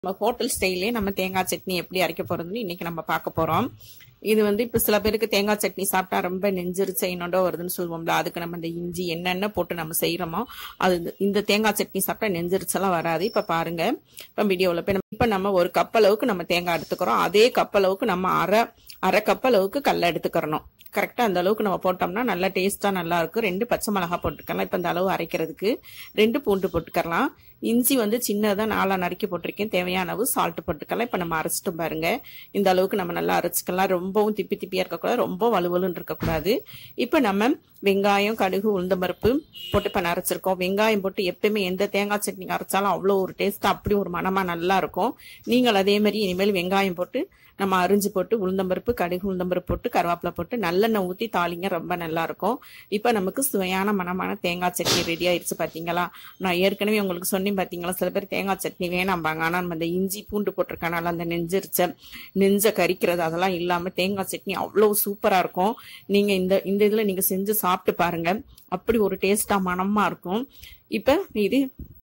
நம்ம ஹோட்டல் ஸ்டைலே நம்ம தேங்காய் சட்னி எப்படி அரைக்க போறதுன்னு இன்னைக்கு நம்ம பார்க்க போறோம் இது வந்து இப்ப சில பேருக்கு தேங்காய் சட்னி சாப்பிட்டா ரொம்ப நெஞ்சிருச்ச என்னோட வருதுன்னு சொல்லுவோம்ல அதுக்கு நம்ம இந்த இஞ்சி என்னென்ன போட்டு நம்ம செய்யறோமோ அது இந்த- இந்த தேங்காய் சட்னி சாப்பிட்டா நெஞ்சிருச்செல்லாம் வராது இப்ப பாருங்க இப்ப வீடியோவில் போய் நம்ம- இப்ப நம்ம ஒரு கப் அளவுக்கு நம்ம தேங்காய் எடுத்துக்கிறோம் அதே கப் அளவுக்கு நம்ம அரை அரை கப் அளவுக்கு கடல எடுத்துக்கிறணும் கரெக்டா அந்த அளவுக்கு நம்ம போட்டோம்னா நல்லா டேஸ்டா நல்லா இருக்கும் ரெண்டு பச்சை மிளகா போட்டுக்கலாம் இப்ப இந்த அளவு அரைக்கிறதுக்கு ரெண்டு பூண்டு போட்டுக்கலாம் இஞ்சி வந்து சின்னதா நாலா நறுக்கி போட்டிருக்கேன் தேவையான அளவு சால்ட் போட்டுக்கலாம் இப்ப நம்ம அரைச்சிட்டு பாருங்க இந்த அளவுக்கு நம்ம நல்லா அரைச்சிக்கலாம் ரொம்பவும் திப்பி திப்பியா இருக்கக்கூடாது ரொம்ப வலுவலுன்னு இருக்கக்கூடாது இப்ப நம்ம வெங்காயம் கடுகு உளுந்தம்பருப்பு போட்டு இப்ப அரைச்சிருக்கோம் வெங்காயம் போட்டு எப்பயுமே எந்த தேங்காய் சட்னி அரைச்சாலும் அவ்வளோ ஒரு டேஸ்ட் அப்படி ஒரு மனமா நல்லா இருக்கும் நீங்கள் அதே மாதிரி இனிமேல் வெங்காயம் போட்டு நம்ம அரிஞ்சு போட்டு உளுந்தம்பருப்பு கடுகு உளுந்தம்பருப்பு போட்டு கருவேப்பிலை போட்டு நல்லெண்ணெய் ஊற்றி தாளிங்க ரொம்ப நல்லா இருக்கும் இப்போ நமக்கு சுவையான மனமான தேங்காய் சட்னி ரெடி ஆயிடுச்சு பார்த்தீங்களா நான் ஏற்கனவே உங்களுக்கு சொன்னேன் பார்த்தீங்களா சில பேர் தேங்காய் சட்னி வேணாம்பாங்க ஆனால் நம்ம இந்த இஞ்சி பூண்டு போட்டிருக்கனால அந்த நெஞ்சிருச்ச நெஞ்ச கரிக்கிறது அதெல்லாம் இல்லாமல் தேங்காய் சட்னி அவ்வளோ சூப்பராக இருக்கும் நீங்கள் இந்த இந்த இதில் நீங்கள் செஞ்சு சாப்பிட்டு பாருங்க அப்படி ஒரு டேஸ்டா மனமா இருக்கும் இப்போ இது